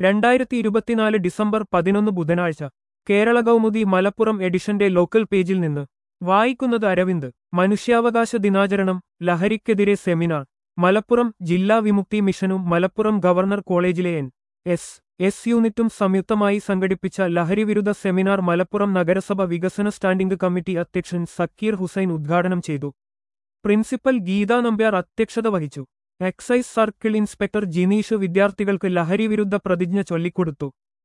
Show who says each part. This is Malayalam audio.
Speaker 1: രണ്ടായിരത്തി ഇരുപത്തിനാല് ഡിസംബർ പതിനൊന്ന് ബുധനാഴ്ച കേരള കൗമുദി മലപ്പുറം എഡിഷന്റെ ലോക്കൽ പേജിൽ നിന്ന് വായിക്കുന്നത് അരവിന്ദ് മനുഷ്യാവകാശ ദിനാചരണം ലഹരിക്കെതിരെ സെമിനാർ മലപ്പുറം ജില്ലാ വിമുക്തി മിഷനും Malappuram government college N S S യൂണിറ്റും സംയുക്തമായി സംഘടിപ്പിച്ച ലഹരിവിരുദ്ധ സെമിനാർ മലപ്പുറം നഗരസഭ വികസന സ്റ്റാൻഡിംഗ് കമ്മിറ്റി അധ്യക്ഷൻ സക്കീർ ഹുസൈൻ ഉദ്ഘാടനം ചെയ്തു പ്രിൻസിപ്പൽ ഗീതാ നമ്പ്യാർ അധ്യക്ഷത വഹിച്ചു എക്സൈസ് സർക്കിൾ ഇൻസ്പെക്ടർ ജിനീഷ് വിദ്യാർത്ഥികൾക്ക് ലഹരിവിരുദ്ധ പ്രതിജ്ഞ ചൊല്ലിക്കൊടുത്തു